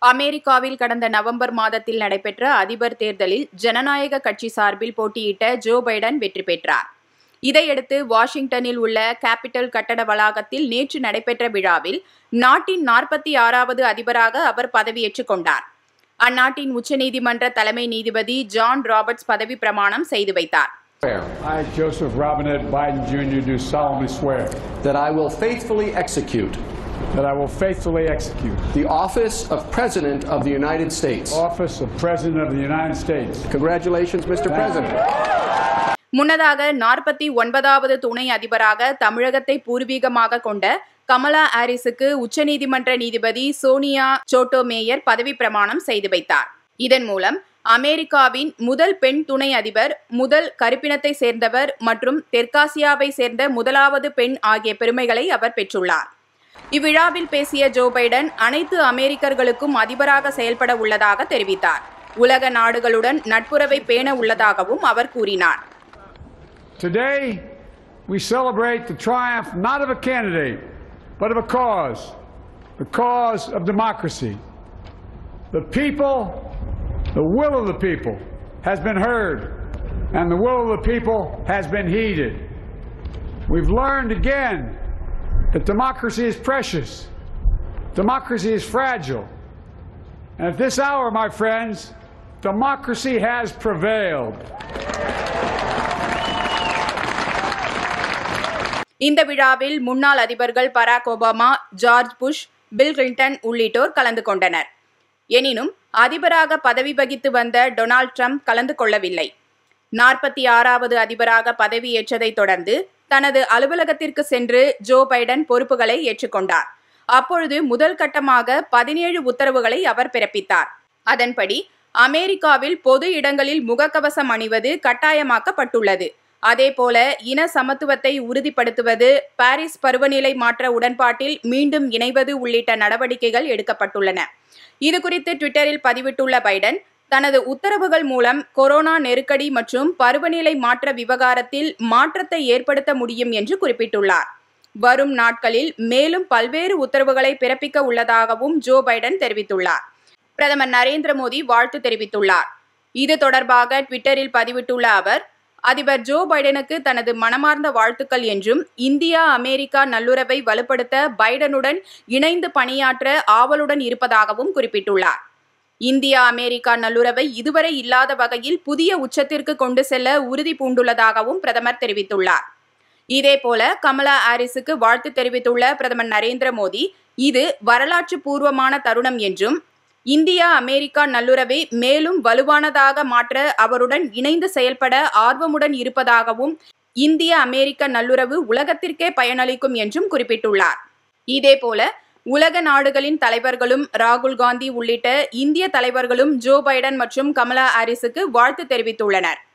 அமெரிக்காவில் கடந்த நவம்பர் மாதத்தில் நடைபெற்ற அதிபர் தேர்தலில் ஜனநாயக கட்சி சார்பில் போட்டியிட்ட ஜோ பைடன் வெற்றி பெற்றார் இதையடுத்து வாஷிங்டனில் உள்ள கேபிட்டல் கட்டட வளாகத்தில் நேற்று நடைபெற்ற விழாவில் நாட்டின் நாற்பத்தி ஆறாவது அதிபராக அவர் பதவியேற்றுக் கொண்டார் அந்நாட்டின் உச்சநீதிமன்ற தலைமை நீதிபதி ஜான் ராபர்ட்ஸ் பதவி பிரமாணம் செய்து வைத்தார் I, Joseph Robinette Biden Jr., do solemnly swear that I will faithfully execute that I will faithfully execute the office of President of the United States. office of President of the United States. Congratulations, Mr. President. முன்னதாக நாற்பத்தி ஒன்பதாவது துணை அதிபராக தமிழகத்தை பூர்வீகமாக கொண்ட கமலா ஹாரிஸுக்கு உச்சநீதிமன்ற நீதிபதி சோனியா சோட்டோமேயர் பதவி பிரமாணம் செய்து வைத்தார் இதன் மூலம் அமெரிக்காவின் முதல் பெண் துணை அதிபர் முதல் கருப்பினத்தை சேர்ந்தவர் மற்றும் தெற்காசியாவை சேர்ந்த முதலாவது பெண் ஆகிய பெருமைகளை அவர் பெற்றுள்ளார் இவ்விழாவில் பேசிய ஜோ பைடன் அனைத்து அமெரிக்கர்களுக்கும் அதிபராக செயல்பட உள்ளதாக தெரிவித்தார் உலக நாடுகளுடன் நட்புறவை பேண உள்ளதாகவும் அவர் கூறினார் Today, we celebrate the triumph not of a candidate, but of a cause the cause of democracy. The people, the will of the people, has been heard, and the will of the people has been heeded. We've learned again that democracy is precious, democracy is fragile. And at this hour, my friends, democracy has prevailed. இந்த விழாவில் முன்னாள் அதிபர்கள் Barack Obama George Bush Bill Clinton உள்ளிட்டோர் கலந்து கொண்டனர் எனினும் அதிபராக பதவி வகித்து வந்த டொனால்ட் ட்ரம்ப் கலந்து கொள்ளவில்லை நாற்பத்தி ஆறாவது அதிபராக பதவியேற்றதைத் தொடர்ந்து தனது அலுவலகத்திற்கு சென்று ஜோ பைடன் பொறுப்புகளை ஏற்றுக்கொண்டார் அப்பொழுது முதல் கட்டமாக பதினேழு உத்தரவுகளை அவர் பிறப்பித்தார் அதன்படி அமெரிக்காவில் பொது இடங்களில் முகக்கவசம் அணிவது கட்டாயமாக்கப்பட்டுள்ளது அதேபோல இன சமத்துவத்தை உறுதிப்படுத்துவது பாரிஸ் பருவநிலை மாற்ற உடன்பாட்டில் மீண்டும் இணைவது உள்ளிட்ட நடவடிக்கைகள் எடுக்கப்பட்டுள்ளன இதுகுறித்து ட்விட்டரில் பதிவிட்டுள்ள பைடன் தனது உத்தரவுகள் மூலம் கொரோனா நெருக்கடி மற்றும் பருவநிலை மாற்ற விவகாரத்தில் மாற்றத்தை ஏற்படுத்த முடியும் என்று குறிப்பிட்டுள்ளார் வரும் நாட்களில் மேலும் பல்வேறு உத்தரவுகளை பிறப்பிக்க உள்ளதாகவும் ஜோ பைடன் தெரிவித்துள்ளார் பிரதமர் நரேந்திர மோடி வாழ்த்து தெரிவித்துள்ளார் இது தொடர்பாக ட்விட்டரில் பதிவிட்டுள்ள அவர் அதிபர் ஜோ பைடனுக்கு தனது மனமார்ந்த வாழ்த்துக்கள் என்றும் இந்தியா அமெரிக்கா நல்லுறவை வலுப்படுத்த பைடனுடன் இணைந்து பணியாற்ற ஆவலுடன் இருப்பதாகவும் குறிப்பிட்டுள்ளார் இந்தியா அமெரிக்கா நல்லுறவை இதுவரை இல்லாத வகையில் புதிய உச்சத்திற்கு கொண்டு செல்ல உறுதி பூண்டுள்ளதாகவும் பிரதமர் தெரிவித்துள்ளார் இதேபோல கமலா ஹாரிஸுக்கு வாழ்த்து தெரிவித்துள்ள பிரதமர் நரேந்திர மோடி இது வரலாற்று பூர்வமான தருணம் என்றும் இந்தியா அமெரிக்கா நல்லுறவை மேலும் வலுவானதாக மாற்ற அவருடன் இணைந்து செயல்பட ஆர்வமுடன் இருப்பதாகவும் இந்திய அமெரிக்க நல்லுறவு உலகத்திற்கே பயனளிக்கும் என்றும் குறிப்பிட்டுள்ளார் இதேபோல உலக நாடுகளின் தலைவர்களும் ராகுல் காந்தி உள்ளிட்ட இந்திய தலைவர்களும் ஜோ பைடன் மற்றும் கமலா ஹாரிஸுக்கு வாழ்த்து தெரிவித்துள்ளனர்